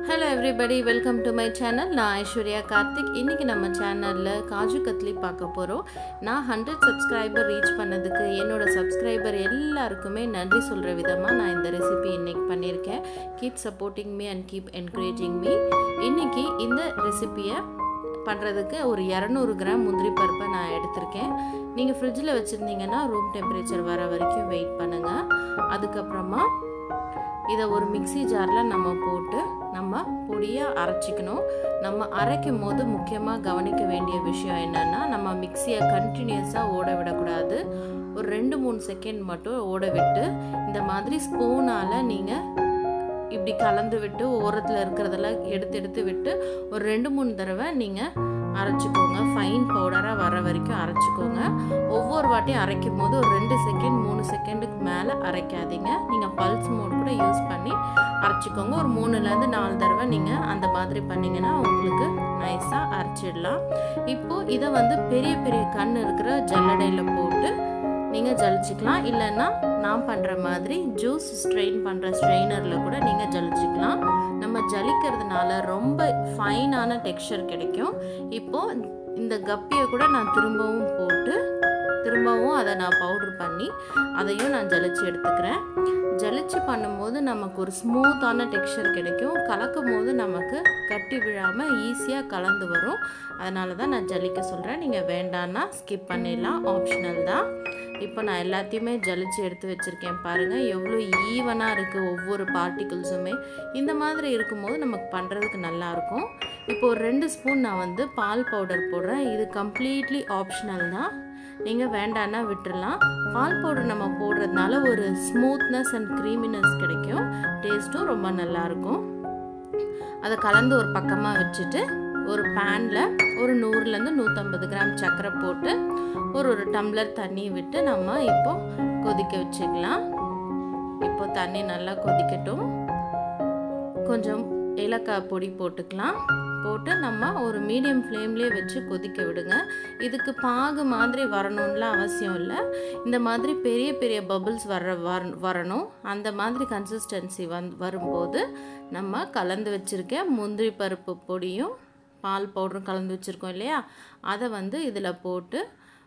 hello everybody welcome to my channel நான் ஐஸ்வர்யா கார்த்திக் இன்றைக்கி நம்ம சேனலில் காஜு கத்லி பார்க்க போகிறோம் நான் ஹண்ட்ரட் சப்ஸ்கிரைபர் ரீச் பண்ணதுக்கு என்னோட சப்ஸ்கிரைபர் எல்லாருக்குமே நன்றி சொல்கிற விதமாக நான் இந்த ரெசிபி இன்றைக்கி பண்ணியிருக்கேன் keep supporting me and keep encouraging me இன்றைக்கி இந்த ரெசிப்பியை பண்ணுறதுக்கு ஒரு இரநூறு கிராம் முந்திரி பருப்பை நான் எடுத்திருக்கேன் நீங்கள் ஃப்ரிட்ஜில் வச்சுருந்தீங்கன்னா ரூம் டெம்பரேச்சர் வர வரைக்கும் வெயிட் பண்ணுங்கள் அதுக்கப்புறமா இதை ஒரு மிக்சி ஜாரில் நம்ம போட்டு நம்ம பொடியாக அரைச்சிக்கணும் நம்ம அரைக்கும் போது முக்கியமாக கவனிக்க வேண்டிய விஷயம் என்னென்னா நம்ம மிக்சியை கண்டினியூஸாக ஓட விடக்கூடாது ஒரு ரெண்டு மூணு செகண்ட் மட்டும் ஓட விட்டு இந்த மாதிரி ஸ்பூனால் நீங்கள் இப்படி கலந்து விட்டு ஓரத்தில் இருக்கிறதெல்லாம் எடுத்து எடுத்து விட்டு ஒரு ரெண்டு மூணு தடவை நீங்கள் அரைச்சிக்கோங்க ஃபைன் பவுடராக வர வரைக்கும் அரைச்சிக்கோங்க ஒவ்வொரு வாட்டியும் அரைக்கும் போது ஒரு ரெண்டு செகண்ட் மூணு செகண்டுக்கு மேலே அரைக்காதீங்க நீங்கள் பல்ஸ் மோட் கூட யூஸ் பண்ணி அரைச்சிக்கோங்க ஒரு மூணுலேருந்து நாலு தடவை நீங்கள் அந்த மாதிரி பண்ணிங்கன்னா உங்களுக்கு நைஸாக அரைச்சிடலாம் இப்போது இதை வந்து பெரிய பெரிய கண் இருக்கிற ஜல்லடையில் போட்டு நீங்கள் ஜலிச்சிக்கலாம் இல்லைன்னா நான் பண்ணுற மாதிரி ஜூஸ் ஸ்ட்ரெயின் பண்ணுற ஸ்ட்ரெயினரில் கூட நீங்கள் ஜலிச்சிக்கலாம் நம்ம ஜலிக்கிறதுனால ரொம்ப ஃபைனான டெக்ஸ்சர் கிடைக்கும் இப்போது இந்த கப்பியை கூட நான் திரும்பவும் போட்டு திரும்பவும் அதை நான் பவுட்ரு பண்ணி அதையும் நான் ஜலிச்சு எடுத்துக்கிறேன் ஜலிச்சு பண்ணும்போது நமக்கு ஒரு ஸ்மூத்தான டெக்ஸ்சர் கிடைக்கும் கலக்கும் போது நமக்கு கட்டி விழாமல் ஈஸியாக கலந்து வரும் அதனால தான் நான் ஜலிக்க சொல்கிறேன் நீங்கள் வேண்டான்னா ஸ்கிப் பண்ணிடலாம் ஆப்ஷனல் தான் இப்போ நான் எல்லாத்தையுமே ஜலிச்சு எடுத்து வச்சுருக்கேன் பாருங்கள் எவ்வளோ ஈவனாக இருக்குது ஒவ்வொரு பார்ட்டிகிள்ஸுமே இந்த மாதிரி இருக்கும்போது நமக்கு பண்ணுறதுக்கு நல்லாயிருக்கும் இப்போ ஒரு ரெண்டு ஸ்பூன் நான் வந்து பால் பவுடர் போடுறேன் இது கம்ப்ளீட்லி ஆப்ஷனல் தான் நீங்கள் வேண்டான்னா விட்டுடலாம் பால் பவுடர் நம்ம போடுறதுனால ஒரு ஸ்மூத்னஸ் அண்ட் க்ரீமினஸ் கிடைக்கும் டேஸ்ட்டும் ரொம்ப நல்லாயிருக்கும் அதை கலந்து ஒரு பக்கமாக வச்சுட்டு ஒரு பேனில் ஒரு நூறுலேருந்து நூற்றம்பது கிராம் சர்க்கரை போட்டு ஒரு ஒரு டம்ளர் தண்ணி விட்டு நம்ம இப்போ கொதிக்க வச்சுக்கலாம் இப்போ தண்ணி நல்லா கொதிக்கட்டும் கொஞ்சம் ஏலக்காய் பொடி போட்டுக்கலாம் போட்டு நம்ம ஒரு மீடியம் ஃப்ளேம்லேயே வச்சு கொதிக்க விடுங்க இதுக்கு பாகு மாதிரி வரணும்லாம் அவசியம் இல்லை இந்த மாதிரி பெரிய பெரிய பபுள்ஸ் வர வரணும் அந்த மாதிரி கன்சிஸ்டன்சி வந் வரும்போது நம்ம கலந்து வச்சுருக்க முந்திரி பருப்பு பொடியும் பால் பவுடரும் கலந்து வச்சுருக்கோம் இல்லையா அதை வந்து இதில் போட்டு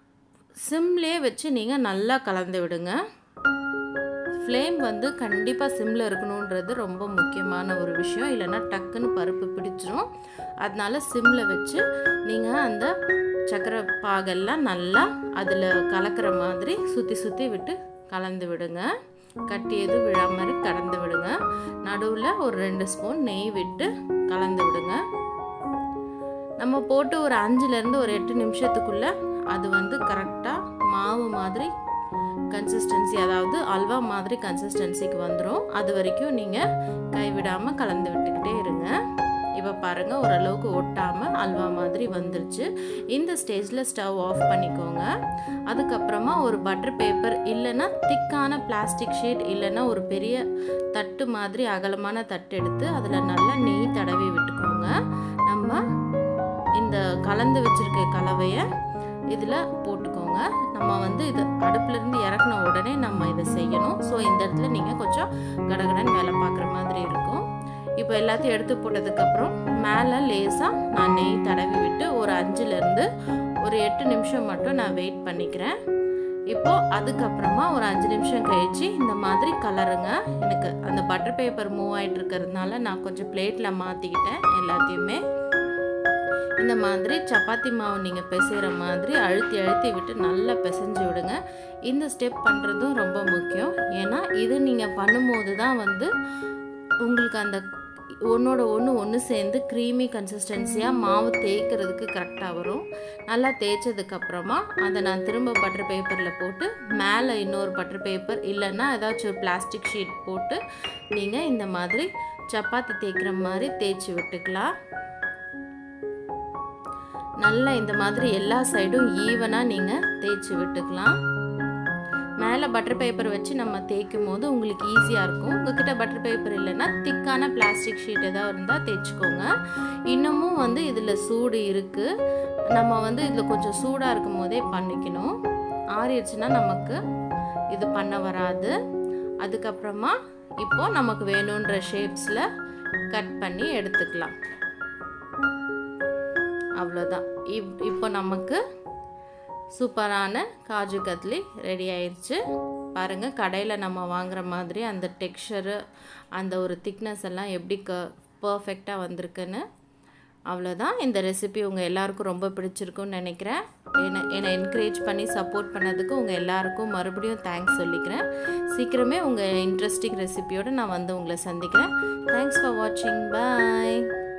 சிம்லே வச்சு நீங்கள் நல்லா கலந்து விடுங்க ஃப்ளேம் வந்து கண்டிப்பாக சிம்மில் இருக்கணுன்றது ரொம்ப முக்கியமான ஒரு விஷயம் இல்லைன்னா டக்குன்னு பருப்பு பிடிச்சிரும் அதனால சிம்மில் வச்சு நீங்கள் அந்த சக்கரை பாகெல்லாம் நல்லா அதில் கலக்கிற மாதிரி சுற்றி சுற்றி விட்டு கலந்து விடுங்க கட்டி எதுவும் விழா மாதிரி கலந்து விடுங்க நடுவில் ஒரு ரெண்டு ஸ்பூன் நெய் விட்டு கலந்து விடுங்க நம்ம போட்டு ஒரு அஞ்சுலேருந்து ஒரு எட்டு நிமிஷத்துக்குள்ளே அது வந்து கரெக்டாக மாவு மாதிரி கன்சிஸ்டன்சி அதாவது அல்வா மாதிரி கன்சிஸ்டன்சிக்கு வந்துடும் அது வரைக்கும் நீங்கள் கைவிடாமல் கலந்து விட்டுக்கிட்டே இருங்க இப்போ பாருங்கள் ஓரளவுக்கு ஒட்டாமல் அல்வா மாதிரி வந்துருச்சு இந்த ஸ்டேஜில் ஸ்டவ் ஆஃப் பண்ணிக்கோங்க அதுக்கப்புறமா ஒரு பட்டர் பேப்பர் இல்லைன்னா திக்கான பிளாஸ்டிக் ஷீட் இல்லைன்னா ஒரு பெரிய தட்டு மாதிரி அகலமான தட்டு எடுத்து அதில் நல்லா நெய் தடவி விட்டுக்கோங்க நம்ம இந்த கலந்து வச்சுருக்க கலவையை இதில் போட்டுக்கோங்க நம்ம வந்து இது அடுப்புலேருந்து இறக்குன உடனே நம்ம இதை செய்யணும் ஸோ இந்த இடத்துல நீங்கள் கொஞ்சம் கடகடன் வேலை பார்க்குற மாதிரி இருக்கும் இப்போ எல்லாத்தையும் எடுத்து போட்டதுக்கப்புறம் மேலே லேசாக நான் நெய் தடவி விட்டு ஒரு அஞ்சுலேருந்து ஒரு எட்டு நிமிஷம் மட்டும் நான் வெயிட் பண்ணிக்கிறேன் இப்போது அதுக்கப்புறமா ஒரு அஞ்சு நிமிஷம் கழித்து இந்த மாதிரி கலருங்க எனக்கு அந்த பட்டர் பேப்பர் மூவ் ஆகிட்டு இருக்கிறதுனால நான் கொஞ்சம் பிளேட்டில் மாற்றிக்கிட்டேன் எல்லாத்தையுமே இந்த மாதிரி சப்பாத்தி மாவு நீங்கள் பிசைகிற மாதிரி அழுத்தி அழுத்தி விட்டு நல்லா பிசைஞ்சு விடுங்க இந்த ஸ்டெப் பண்ணுறதும் ரொம்ப முக்கியம் ஏன்னா இது நீங்கள் பண்ணும்போது தான் வந்து உங்களுக்கு அந்த ஒன்றோட ஒன்று ஒன்று சேர்ந்து க்ரீமி கன்சிஸ்டன்சியாக மாவு தேய்க்கிறதுக்கு கரெக்டாக வரும் நல்லா தேய்ச்சதுக்கப்புறமா அதை நான் திரும்ப பட்டர் பேப்பரில் போட்டு மேலே இன்னொரு பட்டர் பேப்பர் இல்லைன்னா ஏதாச்சும் ஒரு பிளாஸ்டிக் ஷீட் போட்டு நீங்கள் இந்த மாதிரி சப்பாத்தி தேய்க்கிற மாதிரி தேய்ச்சி விட்டுக்கலாம் நல்லா இந்த மாதிரி எல்லா சைடும் ஈவனாக நீங்கள் தேய்ச்சி விட்டுக்கலாம் மேலே பட்டர் பேப்பர் வச்சு நம்ம தேய்க்கும் போது உங்களுக்கு ஈஸியாக இருக்கும் உங்ககிட்ட பட்டர் பேப்பர் இல்லைன்னா திக்கான பிளாஸ்டிக் ஷீட் ஏதாவது இருந்தால் தேய்ச்சிக்கோங்க இன்னமும் வந்து இதில் சூடு இருக்குது நம்ம வந்து இதில் கொஞ்சம் சூடாக இருக்கும் போதே பண்ணிக்கணும் ஆறிடுச்சுன்னா நமக்கு இது பண்ண வராது அதுக்கப்புறமா இப்போ நமக்கு வேணுன்ற ஷேப்ஸில் கட் பண்ணி எடுத்துக்கலாம் அவ்வளோதான் இப் இப்போ நமக்கு சூப்பரான காஜு கத்லி ரெடி ஆயிடுச்சு பாருங்கள் கடையில் நம்ம வாங்குற மாதிரி அந்த டெக்ஸ்சரு அந்த ஒரு திக்னஸ் எல்லாம் எப்படி க பர்ஃபெக்டாக வந்திருக்குன்னு அவ்வளோதான் இந்த ரெசிபி உங்கள் எல்லாருக்கும் ரொம்ப பிடிச்சிருக்குன்னு நினைக்கிறேன் என்னை என்னை என்கரேஜ் பண்ணி சப்போர்ட் பண்ணதுக்கு உங்கள் எல்லாருக்கும் மறுபடியும் தேங்க்ஸ் சொல்லிக்கிறேன் சீக்கிரமே உங்கள் இன்ட்ரெஸ்டிங் ரெசிபியோடு நான் வந்து உங்களை சந்திக்கிறேன் தேங்க்ஸ் ஃபார் வாட்சிங் பாய்